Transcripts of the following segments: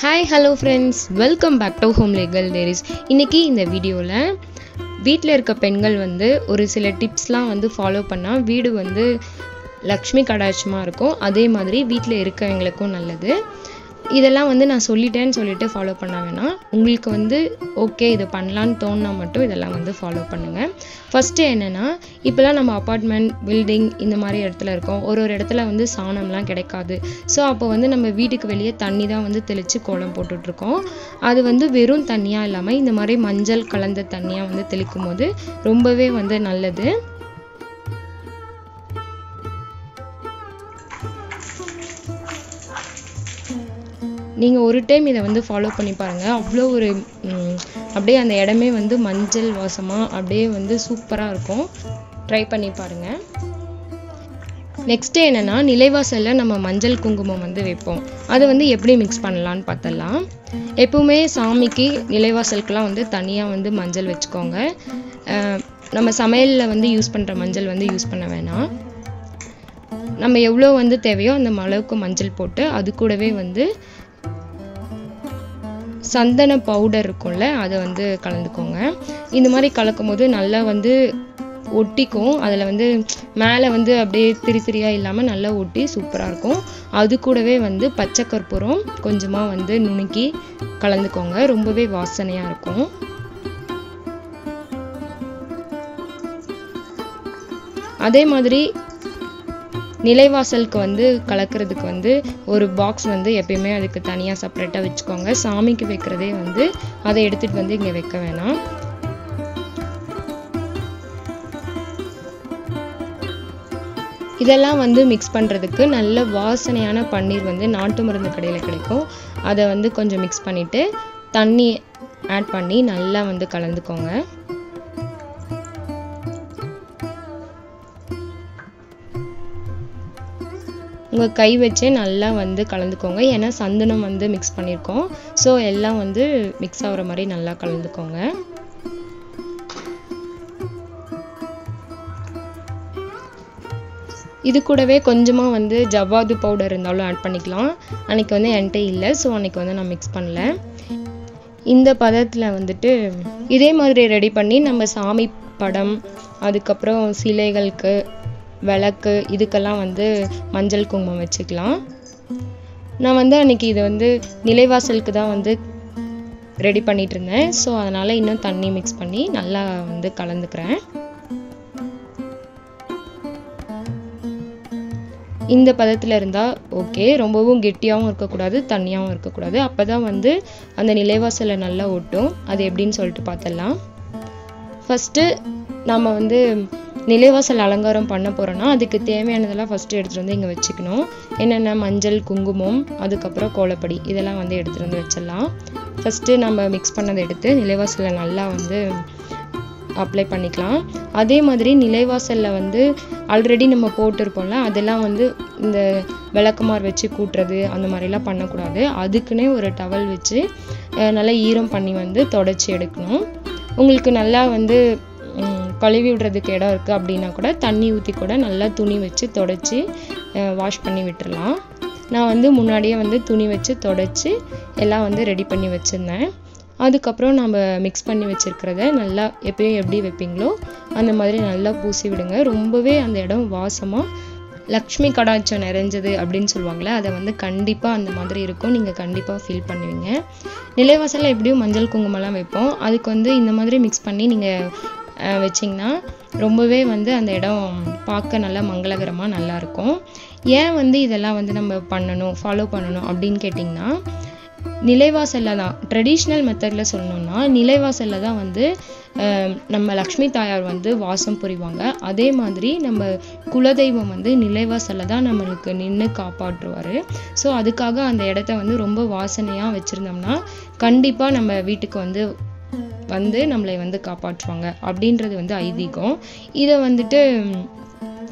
hi hello friends welcome back to home legal diaries இன்னைக்கு இந்த வீடியோவில் வீட்டில் இருக்க பெண்கள் வந்து ஒரு சில டிப்ஸ்லாம் வந்து ஃபாலோ பண்ணால் வீடு வந்து லக்ஷ்மி கடாட்சமாக இருக்கும் அதே மாதிரி வீட்டில் இருக்கவங்களுக்கும் நல்லது இதெல்லாம் வந்து நான் சொல்லிட்டேன்னு சொல்லிட்டு ஃபாலோ பண்ண வேணாம் உங்களுக்கு வந்து ஓகே இது பண்ணலான்னு தோணுனா மட்டும் இதெல்லாம் வந்து ஃபாலோ பண்ணுங்கள் ஃபஸ்ட்டு என்னென்னா இப்போலாம் நம்ம அப்பார்ட்மெண்ட் பில்டிங் இந்த மாதிரி இடத்துல இருக்கோம் ஒரு ஒரு இடத்துல வந்து சாணம்லாம் கிடைக்காது ஸோ அப்போ வந்து நம்ம வீட்டுக்கு வெளியே தண்ணி தான் வந்து தெளித்து கோலம் போட்டுட்ருக்கோம் அது வந்து வெறும் தண்ணியாக இல்லாமல் இந்த மாதிரி மஞ்சள் கலந்த தண்ணியாக வந்து தெளிக்கும் போது ரொம்பவே வந்து நல்லது நீங்கள் ஒரு டைம் இதை வந்து ஃபாலோ பண்ணி பாருங்கள் அவ்வளோ ஒரு ம், அப்படியே அந்த இடமே வந்து மஞ்சள் வாசமாக அப்படியே வந்து சூப்பராக இருக்கும் ட்ரை பண்ணி பாருங்கள் நெக்ஸ்ட்டு என்னென்னா நிலைவாசலில் நம்ம மஞ்சள் குங்குமம் வந்து வைப்போம் அதை வந்து எப்படி மிக்ஸ் பண்ணலான்னு பார்த்தலாம் எப்பவுமே சாமிக்கு நிலைவாசலுக்கெல்லாம் வந்து தனியாக வந்து மஞ்சள் வச்சுக்கோங்க அஹ், நம்ம சமையலில் வந்து யூஸ் பண்ணுற மஞ்சள் வந்து யூஸ் பண்ண வேணாம் நம்ம எவ்வளோ வந்து தேவையோ அந்த அளவுக்கு மஞ்சள் போட்டு அது கூடவே வந்து சந்தன பவுடர் இருக்கும்ல அதை வந்து கலந்துக்கோங்க இந்த மாதிரி கலக்கும் போது நல்லா வந்து ஒட்டிக்கும் அதில் வந்து மேலே வந்து அப்படியே திரி திரியாக இல்லாமல் நல்லா ஒட்டி சூப்பராக இருக்கும் அது கூடவே வந்து பச்சை கற்பூரம் கொஞ்சமாக வந்து நுணுக்கி கலந்துக்கோங்க ரொம்பவே வாசனையாக இருக்கும் அதே மாதிரி நிலைவாசலுக்கு வந்து கலக்கிறதுக்கு வந்து ஒரு பாக்ஸ் வந்து எப்பயுமே அதுக்கு தனியாக செப்பரேட்டாக வச்சுக்கோங்க சாமிக்கு வைக்கிறதே வந்து அதை எடுத்துகிட்டு வந்து இங்கே வைக்க வேணாம் இதெல்லாம் வந்து மிக்ஸ் பண்ணுறதுக்கு நல்ல வாசனையான பன்னீர் வந்து நாட்டு மருந்து கடையில் கிடைக்கும் அதை வந்து கொஞ்சம் மிக்ஸ் பண்ணிவிட்டு தண்ணி ஆட் பண்ணி நல்லா வந்து கலந்துக்கோங்க உங்கள் கை வச்சே நல்லா வந்து கலந்துக்கோங்க ஏன்னா சந்தனம் வந்து மிக்ஸ் பண்ணியிருக்கோம் ஸோ எல்லாம் வந்து மிக்ஸ் ஆகுற மாதிரி நல்லா கலந்துக்கோங்க இது கூடவே கொஞ்சமாக வந்து ஜவ்வாது பவுடர் இருந்தாலும் ஆட் பண்ணிக்கலாம் அன்னைக்கு வந்து என்கிட்ட இல்லை ஸோ அன்னைக்கு வந்து நான் மிக்ஸ் பண்ணல இந்த பதத்தில் வந்துட்டு இதே மாதிரி ரெடி பண்ணி நம்ம சாமி படம் அதுக்கப்புறம் சிலைகளுக்கு விளக்கு இதுக்கெல்லாம் வந்து மஞ்சள் குங்குமம் வச்சுக்கலாம் நான் வந்து அன்னைக்கு இதை வந்து நிலைவாசலுக்கு தான் வந்து ரெடி பண்ணிட்டு இருந்தேன் ஸோ அதனால் இன்னும் தண்ணி மிக்ஸ் பண்ணி நல்லா வந்து கலந்துக்கிறேன் இந்த பதத்தில் இருந்தால் ஓகே ரொம்பவும் கெட்டியாகவும் இருக்கக்கூடாது தண்ணியாகவும் இருக்கக்கூடாது அப்போ தான் வந்து அந்த நிலைவாசலை நல்லா ஒட்டும் அது எப்படின்னு சொல்லிட்டு பார்த்துடலாம் ஃபஸ்ட்டு நம்ம வந்து நிலைவாசல் அலங்காரம் பண்ண போகிறோன்னா அதுக்கு தேவையானதெல்லாம் ஃபஸ்ட்டு எடுத்துகிட்டு வந்து இங்கே வச்சுக்கணும் என்னென்ன மஞ்சள் குங்குமம் அதுக்கப்புறம் கோலப்படி இதெல்லாம் வந்து எடுத்துகிட்டு வந்து வச்சிடலாம் ஃபஸ்ட்டு நம்ம மிக்ஸ் பண்ணதை எடுத்து நிலைவாசலில் நல்லா வந்து அப்ளை பண்ணிக்கலாம் அதே மாதிரி நிலைவாசலில் வந்து ஆல்ரெடி நம்ம போட்டிருப்போம்ல அதெல்லாம் வந்து இந்த விளக்குமார் வச்சு கூட்டுறது அந்த மாதிரிலாம் பண்ணக்கூடாது அதுக்குன்னே ஒரு டவல் வச்சு அஹ், நல்லா ஈரம் பண்ணி வந்து தொடச்சி எடுக்கணும் உங்களுக்கு நல்லா வந்து ம், கழுவி விடுறதுக்கு இடம் இருக்குது அப்படின்னா கூட தண்ணி ஊற்றி கூட நல்லா துணி வச்சு தொடச்சி வாஷ் பண்ணி விட்டுறலாம் நான் வந்து முன்னாடியே வந்து துணி வச்சு தொடச்சி எல்லாம் வந்து ரெடி பண்ணி வச்சுருந்தேன் அதுக்கப்புறம் நம்ம மிக்ஸ் பண்ணி வச்சுருக்கிறத நல்லா எப்பயும் எப்படி வைப்பீங்களோ அந்த மாதிரி நல்லா பூசி விடுங்க ரொம்பவே அந்த இடம் வாசமாக லக்ஷ்மி கடாட்சம் நிறைஞ்சது அப்படின்னு சொல்லுவாங்களே அதை வந்து கண்டிப்பாக அந்த மாதிரி இருக்கும் நீங்கள் கண்டிப்பாக ஃபீல் பண்ணுவீங்க நிலைவாசலில் எப்படியும் மஞ்சள் குங்குமம்லாம் வைப்போம் அதுக்கு வந்து இந்த மாதிரி மிக்ஸ் பண்ணி நீங்கள் வச்சிங்கன்னா ரொம்பவே வந்து அந்த இடம் பார்க்க நல்லா மங்களகரமாக நல்லா இருக்கும் ஏன் வந்து இதெல்லாம் வந்து நம்ம பண்ணணும் ஃபாலோ பண்ணணும் அப்படின்னு கேட்டிங்கன்னா நிலைவாசலில் தான் ட்ரெடிஷ்னல் மெத்தடில் சொல்லணும்னா நிலைவாசலில் தான் வந்து அஹ், நம்ம லக்ஷ்மி தாயார் வந்து வாசம் புரிவாங்க அதே மாதிரி நம்ம குலதெய்வம் வந்து நிலைவாசலில் தான் நம்மளுக்கு நின்று காப்பாற்றுவார் ஸோ அதுக்காக அந்த இடத்த வந்து ரொம்ப வாசனையாக வச்சுருந்தோம்னா கண்டிப்பாக நம்ம வீட்டுக்கு வந்து வந்து நம்மளை வந்து காப்பாற்றுவாங்க அப்படின்றது வந்து ஐதீகம் இதை வந்துட்டு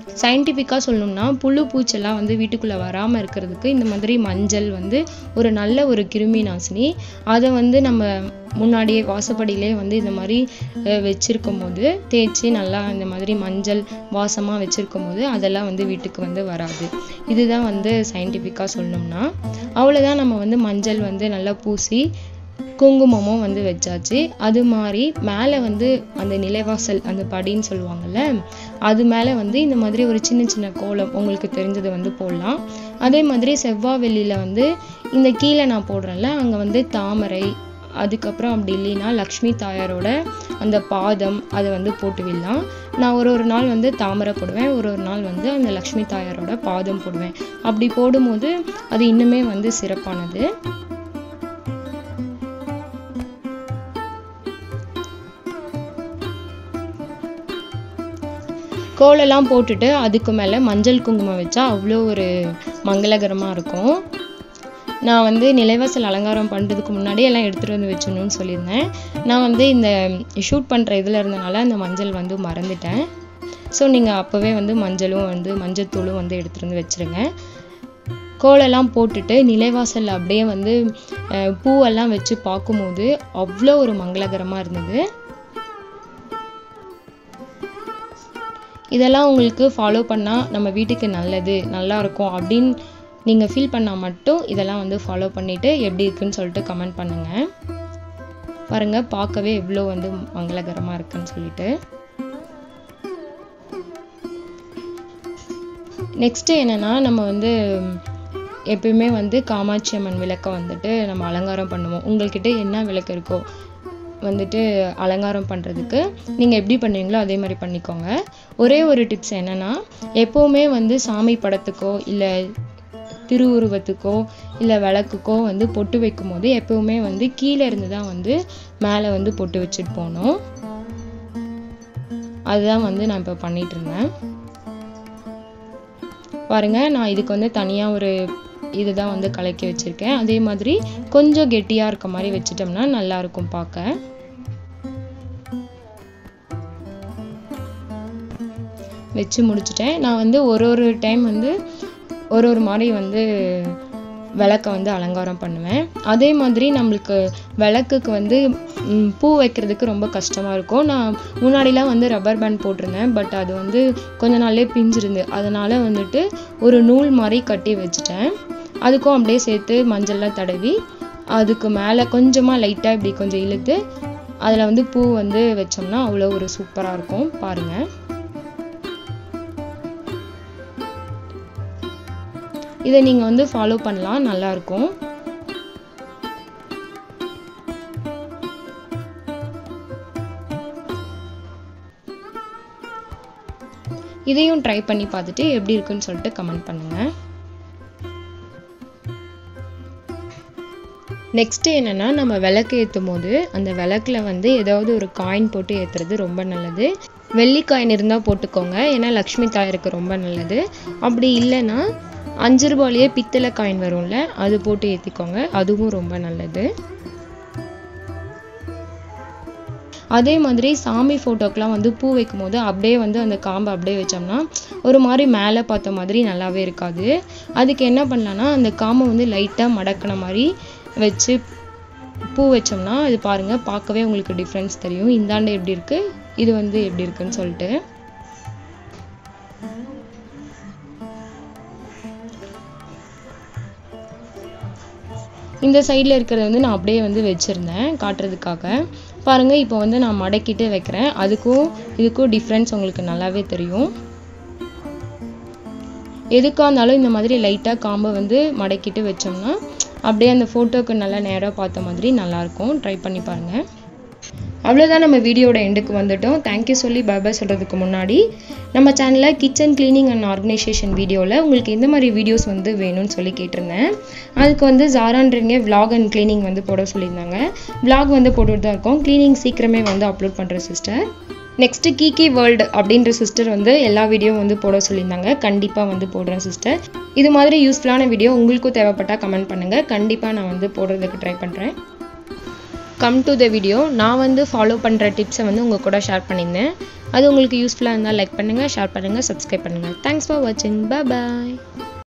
சயின்டிஃபிக்காக சொல்லணும்னா புழு பூச்செல்லாம் வந்து வீட்டுக்குள்ளே வராமல் இருக்கிறதுக்கு இந்த மாதிரி மஞ்சள் வந்து ஒரு நல்ல ஒரு கிருமி நாசினி அதை வந்து நம்ம முன்னாடியே வாசப்படியிலே வந்து இந்த மாதிரி அஹ், வச்சிருக்கும் போது தேய்ச்சி நல்லா இந்த மாதிரி மஞ்சள் வாசமாக வச்சிருக்கும் போது அதெல்லாம் வந்து வீட்டுக்கு வந்து வராது இதுதான் வந்து சயின்டிஃபிக்காக சொல்லணும்னா அவ்வளோதான் நம்ம வந்து மஞ்சள் வந்து நல்லா பூசி குங்குமமும் வந்து வச்சாச்சு அது மாதிரி மேலே வந்து அந்த நிலைவாசல் அந்த படின்னு சொல்லுவாங்கல்ல அது மேலே வந்து இந்த மாதிரி ஒரு சின்ன சின்ன கோலம் உங்களுக்கு தெரிஞ்சது வந்து போடலாம் அதே மாதிரி செவ்வாய் வெள்ளியில வந்து இந்த கீழே நான் போடுறேன்ல அங்கே வந்து தாமரை அதுக்கப்புறம் அப்படி இல்லைன்னா லக்ஷ்மி தாயாரோட அந்த பாதம் அதை வந்து போட்டு விடலாம் நான் ஒரு ஒரு நாள் வந்து தாமரை போடுவேன் ஒரு ஒரு நாள் வந்து அந்த லக்ஷ்மி தாயாரோட பாதம் போடுவேன் அப்படி போடும்போது அது இன்னுமே வந்து சிறப்பானது கோலெல்லாம் போட்டுட்டு அதுக்கு மேலே மஞ்சள் குங்குமம் வச்சா அவ்வளோ ஒரு மங்களகரமாக இருக்கும் நான் வந்து நிலைவாசல் அலங்காரம் பண்ணுறதுக்கு முன்னாடி எல்லாம் எடுத்துகிட்டு வந்து வச்சிடணும்னு சொல்லியிருந்தேன் நான் வந்து இந்த ஷூட் பண்ணுற இதில் இருந்தனால அந்த மஞ்சள் வந்து மறந்துட்டேன் ஸோ நீங்கள் அப்போவே வந்து மஞ்சளும் வந்து மஞ்சத்தூளும் வந்து எடுத்துகிட்டு வந்து வச்சுருங்க கோலெல்லாம் போட்டுட்டு நிலைவாசல்ல அப்படியே வந்து அஹ், பூவெல்லாம் வச்சு பார்க்கும்போது அவ்வளோ ஒரு மங்களகரமாக இருந்தது இதெல்லாம் உங்களுக்கு ஃபாலோ பண்ணால் நம்ம வீட்டுக்கு நல்லது நல்லா இருக்கும் அப்படின்னு நீங்கள் ஃபீல் பண்ணால் மட்டும் இதெல்லாம் வந்து ஃபாலோ பண்ணிவிட்டு எப்படி இருக்குன்னு சொல்லிட்டு கமெண்ட் பண்ணுங்கள் பாருங்கள் பார்க்கவே எவ்வளோ வந்து மங்களகரமாக இருக்குன்னு சொல்லிட்டு நெக்ஸ்ட்டு என்னென்னா நம்ம வந்து எப்பயுமே வந்து காமாட்சி அம்மன் விளக்கை வந்துட்டு நம்ம அலங்காரம் பண்ணுவோம் உங்கள்கிட்ட என்ன விளக்கு இருக்கோ வந்துட்டு அலங்காரம் பண்ணுறதுக்கு நீங்கள் எப்படி பண்ணுவீங்களோ அதே மாதிரி பண்ணிக்கோங்க ஒரே ஒரு டிப்ஸ் என்னென்னா எப்போவுமே வந்து சாமி படத்துக்கோ இல்லை திருவுருவத்துக்கோ இல்லை விளக்குக்கோ வந்து பொட்டு வைக்கும் போது எப்பவுமே வந்து கீழே இருந்து தான் வந்து மேலே வந்து பொட்டு வச்சுட்டு போகணும் அதுதான் வந்து நான் இப்போ பண்ணிட்டு இருந்தேன் பாருங்க நான் இதுக்கு வந்து தனியாக ஒரு இதுதான் வந்து கலக்கி வச்சிருக்கேன் அதே மாதிரி கொஞ்சம் கெட்டியாக இருக்க மாதிரி வச்சிட்டோம்னா நல்லா இருக்கும் பார்க்க வச்சு முடிச்சிட்டேன் நான் வந்து ஒரு ஒரு டைம் வந்து ஒரு ஒரு மாதிரி வந்து விளக்க வந்து அலங்காரம் பண்ணுவேன் அதே மாதிரி நம்மளுக்கு விளக்குக்கு வந்து ம், பூ வைக்கிறதுக்கு ரொம்ப கஷ்டமாக இருக்கும் நான் முன்னாடிலாம் வந்து ரப்பர் பேண்ட் போட்டிருந்தேன் பட் அது வந்து கொஞ்ச நாள்லயே பிஞ்சிருந்து அதனால வந்துட்டு ஒரு நூல் மாதிரி கட்டி வச்சுட்டேன் அதுக்கும் அப்படியே சேர்த்து மஞ்சள்லாம் தடவி அதுக்கு மேலே கொஞ்சமாக லைட்டாக இப்படி கொஞ்சம் இழுத்து அதில் வந்து பூ வந்து வச்சோம்னா அவ்வளோ ஒரு சூப்பராக இருக்கும் பாருங்கள் இதை நீங்கள் வந்து ஃபாலோ பண்ணலாம் நல்லா இருக்கும் இதையும் ட்ரை பண்ணி பார்த்துட்டு எப்படி இருக்குன்னு சொல்லிட்டு கமெண்ட் பண்ணுங்கள் நெக்ஸ்ட்டு என்னென்னா நம்ம விளக்கு ஏற்றும் போது அந்த விளக்குல வந்து ஏதாவது ஒரு காயின் போட்டு ஏற்றுறது ரொம்ப நல்லது வெள்ளி காயின் இருந்தால் போட்டுக்கோங்க ஏன்னா லக்ஷ்மி தாயருக்கு ரொம்ப நல்லது அப்படி இல்லைன்னா அஞ்சு ரூபாயிலேயே பித்தளை காயின் வரும்ல அது போட்டு ஏற்றிக்கோங்க அதுவும் ரொம்ப நல்லது அதே மாதிரி சாமி ஃபோட்டோக்கெலாம் வந்து பூ வைக்கும் போது அப்படியே வந்து அந்த காம்பை அப்படியே வச்சோம்னா ஒரு மாதிரி மேலே பார்த்த மாதிரி நல்லாவே இருக்காது அதுக்கு என்ன பண்ணலான்னா அந்த காம்பை வந்து லைட்டாக மடக்கின மாதிரி வச்சு பூ வச்சோம்னா இது பாருங்க பார்க்கவே உங்களுக்கு டிஃப்ரென்ஸ் தெரியும் இந்தாண்ட எப்படி இருக்கு இது வந்து எப்படி இருக்குன்னு சொல்லிட்டு இந்த சைடில் இருக்கிறத வந்து நான் அப்படியே வந்து வச்சுருந்தேன் காட்டுறதுக்காக பாருங்க இப்போ வந்து நான் மடக்கிட்டு வைக்கிறேன் அதுக்கும் இதுக்கும் டிஃப்ரென்ஸ் உங்களுக்கு நல்லாவே தெரியும் எதுக்காக இருந்தாலும் இந்த மாதிரி லைட்டாக காம்பை வந்து மடக்கிட்டு வச்சோம்னா அப்படியே அந்த ஃபோட்டோக்கு நல்லா நேராக பார்த்த மாதிரி நல்லாயிருக்கும் ட்ரை பண்ணி பாருங்கள் அவ்வளோதான் நம்ம வீடியோட எண்டுக்கு வந்துட்டோம் தேங்க்யூ சொல்லி பாய் சொல்கிறதுக்கு முன்னாடி நம்ம சேனலில் கிச்சன் க்ளீனிங் அண்ட் ஆர்கனைசேஷன் வீடியோவில் உங்களுக்கு எந்த மாதிரி வீடியோஸ் வந்து வேணும்னு சொல்லி கேட்டிருந்தேன் அதுக்கு வந்து ஜாரான்றீங்க vlog அண்ட் க்ளீனிங் வந்து போட சொல்லியிருந்தாங்க vlog வந்து போட்டுட்டு தான் இருக்கோம் க்ளீனிங் சீக்கிரமே வந்து அப்லோட் பண்ணுற சிஸ்டர் நெக்ஸ்ட்டு கீகி வேர்ல்டு அப்படின்ற சிஸ்டர் வந்து எல்லா வீடியோ வந்து போட சொல்லியிருந்தாங்க கண்டிப்பாக வந்து போடுறேன் சிஸ்டர் இது மாதிரி யூஸ்ஃபுல்லான வீடியோ உங்களுக்கும் தேவைப்பட்டால் கமெண்ட் பண்ணுங்கள் கண்டிப்பாக நான் வந்து போடுறதுக்கு ட்ரை பண்ணுறேன் கம் டு த வீடியோ நான் வந்து ஃபாலோ பண்ணுற டிப்ஸை வந்து உங்கள் கூட ஷேர் பண்ணியிருந்தேன் அது உங்களுக்கு யூஸ்ஃபுல்லாக இருந்தால் லைக் பண்ணுங்கள் ஷேர் பண்ணுங்கள் சப்ஸ்கிரைப் பண்ணுங்கள் தேங்க்ஸ் ஃபார் வாட்சிங் பாய்